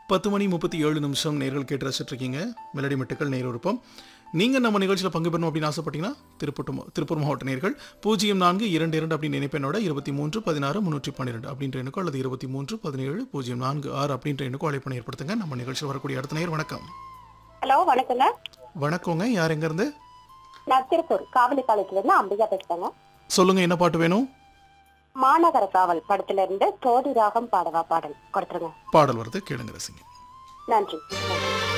பத்து மணி முப்பத்தி ஏழு நிமிஷம் நேர்கள் கேட்டு ரசிச்சுட்டு இருக்கீங்க மெலடி மெட்டுக்கள் நேர் விருப்பம் நீங்கள் நம்ம நிகழ்ச்சியில் பங்கு பெறணும் அப்படின்னு ஆசைப்பட்டீங்கன்னா திருப்பூர் மா- திருப்பூர் மாவட்ட நேர்கள் பூஜ்ஜியம் நான்கு இரண்டு இரண்டு அப்படின்னு நினைப்பெண்ணோட இருபத்தி மூன்று பதினாறு முந்நூற்றி பன்னிரெண்டு அப்படின்ற எண்ணுக்கோ அல்லது இருபத்தி மூன்று பதினேழு பூஜ்ஜியம் நான்கு ஆறு அப்படின்ற எண்ணுக்கோ அழைப்பு ஏற்படுத்துங்க நம்ம நிகழ்ச்சியில் வரக்கூடிய அடுத்த நேர் வணக்கம் ஹலோ வணக்கங்க வணக்கங்க யார் எங்கேருந்து நான் திருப்பூர் காவலிப்பாளையத்துல இருந்து அம்பிகா பேசுறேங்க சொல்லுங்க என்ன பாட்டு வேணும் மாநகர காவல் படத்துல இருந்து சோதி ராகம் பாடவா பாடல் கொடுத்துருங்க பாடல் வருது கேளுங்க ரசிங்க நன்றி நன்றி